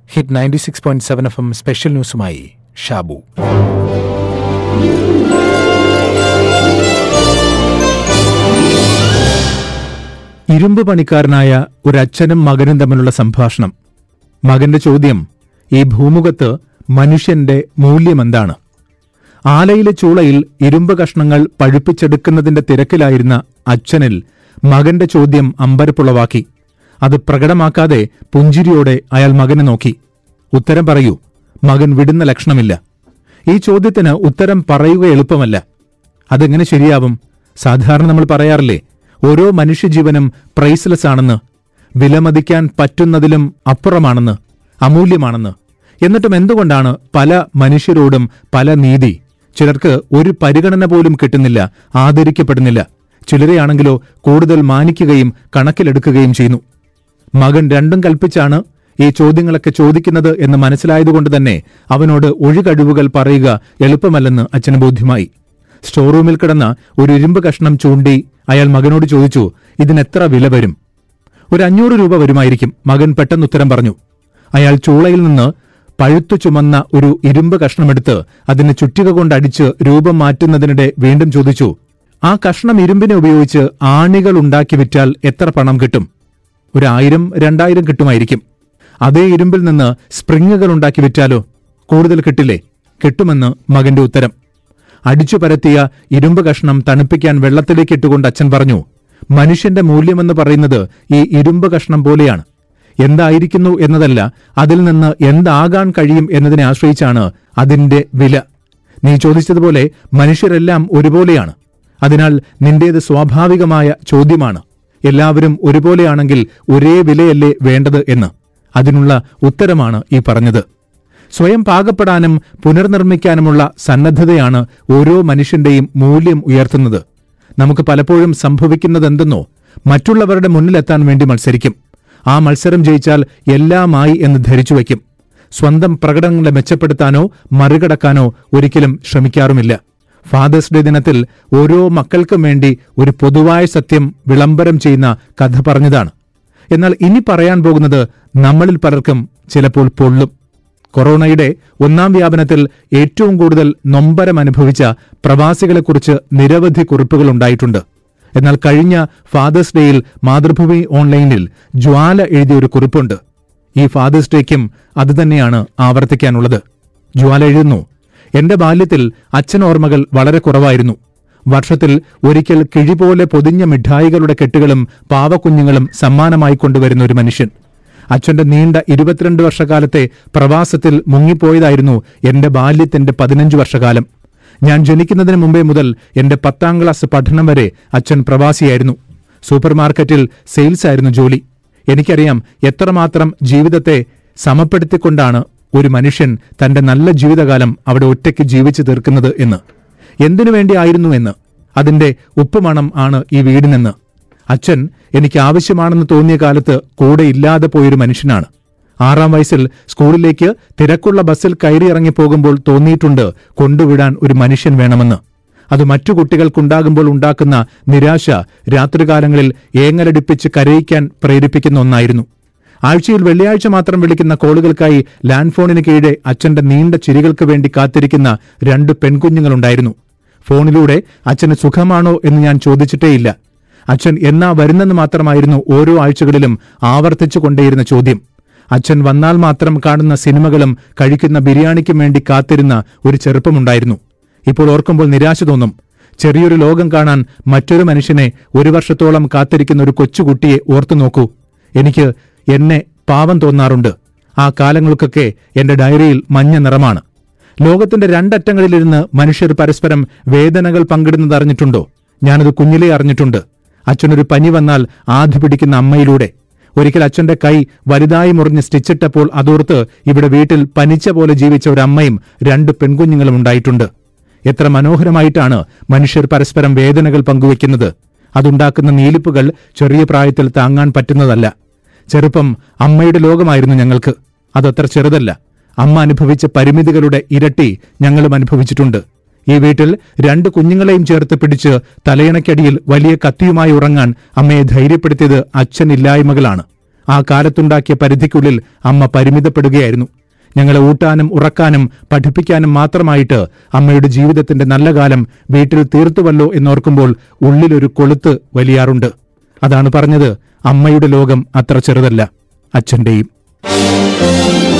hit ninety six point seven F M special ന്യൂസുമായി ഷാബു ഇരുമ്പ് പണിക്കാരനായ ഒരച്ഛനും മകനും തമ്മിലുള്ള സംഭാഷണം മകന്റെ ചോദ്യം ഈ ഭൂമുഖത്ത് മനുഷ്യന്റെ മൂല്യമെന്താണ് ആലയിലെ ചൂളയിൽ ഇരുമ്പ് കഷ്ണങ്ങൾ പഴുപ്പിച്ചെടുക്കുന്നതിന്റെ തിരക്കിലായിരുന്ന അച്ഛനിൽ മകന്റെ ചോദ്യം അമ്പരപ്പുളവാക്കി അത് പ്രകടമാക്കാതെ പുഞ്ചിരിയോടെ അയാൾ മകനെ നോക്കി ഉത്തരം പറയൂ മകൻ വിടുന്ന ലക്ഷണമില്ല ഈ ചോദ്യത്തിന് ഉത്തരം പറയുക എളുപ്പമല്ല അതെങ്ങനെ ശരിയാവും സാധാരണ നമ്മൾ പറയാറില്ലേ ഓരോ മനുഷ്യജീവനും പ്രൈസ്ലെസ് ആണെന്ന് വിലമതിക്കാൻ പറ്റുന്നതിലും അപ്പുറമാണെന്ന് അമൂല്യമാണെന്ന് എന്നിട്ടും എന്തുകൊണ്ടാണ് പല മനുഷ്യരോടും പല നീതി ചിലർക്ക് ഒരു പരിഗണന പോലും കിട്ടുന്നില്ല ആദരിക്കപ്പെടുന്നില്ല ചിലരെയാണെങ്കിലോ കൂടുതൽ മാനിക്കുകയും കണക്കിലെടുക്കുകയും ചെയ്യുന്നു മകൻ രണ്ടും കൽപ്പിച്ചാണ് ഈ ചോദ്യങ്ങളൊക്കെ ചോദിക്കുന്നത് എന്ന് മനസ്സിലായതുകൊണ്ട് തന്നെ അവനോട് ഒഴികഴിവുകൾ പറയുക എളുപ്പമല്ലെന്ന് അച്ഛന് ബോധ്യമായി സ്റ്റോർ റൂമിൽ കിടന്ന ഒരു ഇരുമ്പ് കഷ്ണം ചൂണ്ടി അയാൾ മകനോട് ചോദിച്ചു ഇതിനെത്ര വില വരും ഒരു അഞ്ഞൂറ് രൂപ വരുമായിരിക്കും മകൻ പെട്ടെന്ന് ഉത്തരം പറഞ്ഞു അയാൾ ചൂളയിൽ നിന്ന് പഴുത്തു ചുമന്ന ഒരു ഇരുമ്പ് കഷ്ണമെടുത്ത് അതിനെ ചുറ്റിക കൊണ്ടടിച്ച് രൂപം മാറ്റുന്നതിനിടെ വീണ്ടും ചോദിച്ചു ആ കഷ്ണം ഇരുമ്പിനെ ഉപയോഗിച്ച് ആണികൾ ഉണ്ടാക്കി വിറ്റാൽ എത്ര പണം കിട്ടും ഒരു ആയിരം രണ്ടായിരം കിട്ടുമായിരിക്കും അതേ ഇരുമ്പിൽ നിന്ന് സ്പ്രിങ്ങുകൾ ഉണ്ടാക്കി വിറ്റാലോ കൂടുതൽ കിട്ടില്ലേ കിട്ടുമെന്ന് മകന്റെ ഉത്തരം അടിച്ചു പരത്തിയ ഇരുമ്പ് കഷ്ണം തണുപ്പിക്കാൻ വെള്ളത്തിലേക്ക് ഇട്ടുകൊണ്ട് അച്ഛൻ പറഞ്ഞു മനുഷ്യന്റെ മൂല്യമെന്ന് പറയുന്നത് ഈ ഇരുമ്പ് കഷ്ണം പോലെയാണ് എന്തായിരിക്കുന്നു എന്നതല്ല അതിൽ നിന്ന് എന്താകാൻ കഴിയും എന്നതിനെ ആശ്രയിച്ചാണ് അതിന്റെ വില നീ ചോദിച്ചതുപോലെ മനുഷ്യരെല്ലാം ഒരുപോലെയാണ് അതിനാൽ നിന്റേത് സ്വാഭാവികമായ ചോദ്യമാണ് എല്ലാവരും ഒരുപോലെയാണെങ്കിൽ ഒരേ വിലയല്ലേ വേണ്ടത് എന്ന് അതിനുള്ള ഉത്തരമാണ് ഈ പറഞ്ഞത് സ്വയം പാകപ്പെടാനും പുനർനിർമ്മിക്കാനുമുള്ള സന്നദ്ധതയാണ് ഓരോ മനുഷ്യന്റെയും മൂല്യം ഉയർത്തുന്നത് നമുക്ക് പലപ്പോഴും സംഭവിക്കുന്നതെന്തെന്നോ മറ്റുള്ളവരുടെ മുന്നിലെത്താൻ വേണ്ടി മത്സരിക്കും ആ മത്സരം ജയിച്ചാൽ എല്ലാമായി എന്ന് ധരിച്ചു വയ്ക്കും സ്വന്തം പ്രകടനങ്ങളെ മെച്ചപ്പെടുത്താനോ മറികടക്കാനോ ഒരിക്കലും ശ്രമിക്കാറുമില്ല ഫാദേഴ്സ് ഡേ ദിനത്തിൽ ഓരോ മക്കൾക്കും വേണ്ടി ഒരു പൊതുവായ സത്യം വിളംബരം ചെയ്യുന്ന കഥ പറഞ്ഞതാണ് എന്നാൽ ഇനി പറയാൻ പോകുന്നത് നമ്മളിൽ പലർക്കും ചിലപ്പോൾ പൊള്ളും കൊറോണയുടെ ഒന്നാം വ്യാപനത്തിൽ ഏറ്റവും കൂടുതൽ നൊമ്പരം അനുഭവിച്ച പ്രവാസികളെക്കുറിച്ച് നിരവധി കുറിപ്പുകൾ ഉണ്ടായിട്ടുണ്ട് എന്നാൽ കഴിഞ്ഞ ഫാദേഴ്സ് ഡേയിൽ മാതൃഭൂമി ഓൺലൈനിൽ ജ്വാല എഴുതിയ ഒരു കുറിപ്പുണ്ട് ഈ ഫാദേഴ്സ് ഡേക്കും അതുതന്നെയാണ് ആവർത്തിക്കാനുള്ളത് ജ്വാല എഴുതുന്നു എന്റെ ബാല്യത്തിൽ അച്ഛൻ ഓർമ്മകൾ വളരെ കുറവായിരുന്നു വർഷത്തിൽ ഒരിക്കൽ കിഴി പോലെ പൊതിഞ്ഞ മിഠായികളുടെ കെട്ടുകളും പാവക്കുഞ്ഞുങ്ങളും സമ്മാനമായി കൊണ്ടുവരുന്ന ഒരു മനുഷ്യൻ അച്ഛന്റെ നീണ്ട ഇരുപത്തിരണ്ട് വർഷക്കാലത്തെ പ്രവാസത്തിൽ മുങ്ങിപ്പോയതായിരുന്നു എന്റെ ബാല്യത്തിന്റെ പതിനഞ്ച് വർഷകാലം ഞാൻ ജനിക്കുന്നതിന് മുമ്പേ മുതൽ എന്റെ പത്താം ക്ലാസ് പഠനം വരെ അച്ഛൻ പ്രവാസിയായിരുന്നു സൂപ്പർ മാർക്കറ്റിൽ സെയിൽസ് ആയിരുന്നു ജോലി എനിക്കറിയാം എത്രമാത്രം ജീവിതത്തെ സമപ്പെടുത്തിക്കൊണ്ടാണ് ഒരു മനുഷ്യൻ തന്റെ നല്ല ജീവിതകാലം അവിടെ ഒറ്റയ്ക്ക് ജീവിച്ചു തീർക്കുന്നത് എന്ന് എന്തിനു വേണ്ടിയായിരുന്നു എന്ന് അതിന്റെ ഉപ്പുമണം ആണ് ഈ വീടിനെന്ന് അച്ഛൻ എനിക്ക് ആവശ്യമാണെന്ന് തോന്നിയ കാലത്ത് കൂടെ ഇല്ലാതെ പോയൊരു മനുഷ്യനാണ് ആറാം വയസ്സിൽ സ്കൂളിലേക്ക് തിരക്കുള്ള ബസ്സിൽ കയറിയിറങ്ങി പോകുമ്പോൾ തോന്നിയിട്ടുണ്ട് കൊണ്ടുവിടാൻ ഒരു മനുഷ്യൻ വേണമെന്ന് അത് മറ്റു കുട്ടികൾക്കുണ്ടാകുമ്പോൾ ഉണ്ടാക്കുന്ന നിരാശ രാത്രികാലങ്ങളിൽ ഏങ്ങലടിപ്പിച്ച് കരയിക്കാൻ പ്രേരിപ്പിക്കുന്ന ഒന്നായിരുന്നു ആഴ്ചയിൽ വെള്ളിയാഴ്ച മാത്രം വിളിക്കുന്ന കോളുകൾക്കായി ലാൻഡ് ഫോണിന് കീഴെ അച്ഛന്റെ നീണ്ട ചിരികൾക്ക് വേണ്ടി കാത്തിരിക്കുന്ന രണ്ട് പെൺകുഞ്ഞുങ്ങളുണ്ടായിരുന്നു ഫോണിലൂടെ അച്ഛന് സുഖമാണോ എന്ന് ഞാൻ ചോദിച്ചിട്ടേയില്ല അച്ഛൻ എന്നാ വരുന്നെന്ന് മാത്രമായിരുന്നു ഓരോ ആഴ്ചകളിലും ആവർത്തിച്ചു കൊണ്ടേയിരുന്ന ചോദ്യം അച്ഛൻ വന്നാൽ മാത്രം കാണുന്ന സിനിമകളും കഴിക്കുന്ന ബിരിയാണിക്കും വേണ്ടി കാത്തിരുന്ന ഒരു ചെറുപ്പമുണ്ടായിരുന്നു ഇപ്പോൾ ഓർക്കുമ്പോൾ നിരാശ തോന്നും ചെറിയൊരു ലോകം കാണാൻ മറ്റൊരു മനുഷ്യനെ ഒരു വർഷത്തോളം കാത്തിരിക്കുന്ന ഒരു കൊച്ചുകുട്ടിയെ ഓർത്തു നോക്കൂ എനിക്ക് എന്നെ പാവം തോന്നാറുണ്ട് ആ കാലങ്ങൾക്കൊക്കെ എന്റെ ഡയറിയിൽ മഞ്ഞ നിറമാണ് ലോകത്തിന്റെ രണ്ടറ്റങ്ങളിലിരുന്ന് മനുഷ്യർ പരസ്പരം വേദനകൾ പങ്കിടുന്നത് അറിഞ്ഞിട്ടുണ്ടോ ഞാനത് കുഞ്ഞിലേ അറിഞ്ഞിട്ടുണ്ട് അച്ഛനൊരു പനി വന്നാൽ ആധി പിടിക്കുന്ന അമ്മയിലൂടെ ഒരിക്കൽ അച്ഛന്റെ കൈ വലുതായി മുറിഞ്ഞ് സ്റ്റിച്ചിട്ടപ്പോൾ അതോർത്ത് ഇവിടെ വീട്ടിൽ പനിച്ച പോലെ ജീവിച്ച ഒരു അമ്മയും രണ്ട് പെൺകുഞ്ഞുങ്ങളും ഉണ്ടായിട്ടുണ്ട് എത്ര മനോഹരമായിട്ടാണ് മനുഷ്യർ പരസ്പരം വേദനകൾ പങ്കുവെക്കുന്നത് അതുണ്ടാക്കുന്ന നീലിപ്പുകൾ ചെറിയ പ്രായത്തിൽ താങ്ങാൻ പറ്റുന്നതല്ല ചെറുപ്പം അമ്മയുടെ ലോകമായിരുന്നു ഞങ്ങൾക്ക് അതത്ര ചെറുതല്ല അമ്മ അനുഭവിച്ച പരിമിതികളുടെ ഇരട്ടി ഞങ്ങളും അനുഭവിച്ചിട്ടുണ്ട് ഈ വീട്ടിൽ രണ്ട് കുഞ്ഞുങ്ങളെയും ചേർത്ത് പിടിച്ച് തലയിണയ്ക്കടിയിൽ വലിയ കത്തിയുമായി ഉറങ്ങാൻ അമ്മയെ ധൈര്യപ്പെടുത്തിയത് അച്ഛനില്ലായ്മകളാണ് ആ കാലത്തുണ്ടാക്കിയ പരിധിക്കുള്ളിൽ അമ്മ പരിമിതപ്പെടുകയായിരുന്നു ഞങ്ങളെ ഊട്ടാനും ഉറക്കാനും പഠിപ്പിക്കാനും മാത്രമായിട്ട് അമ്മയുടെ ജീവിതത്തിന്റെ നല്ല കാലം വീട്ടിൽ തീർത്തുവല്ലോ എന്നോർക്കുമ്പോൾ ഉള്ളിലൊരു കൊളുത്ത് വലിയാറുണ്ട് അതാണ് പറഞ്ഞത് അമ്മയുടെ ലോകം അത്ര ചെറുതല്ല അച്ഛന്റെയും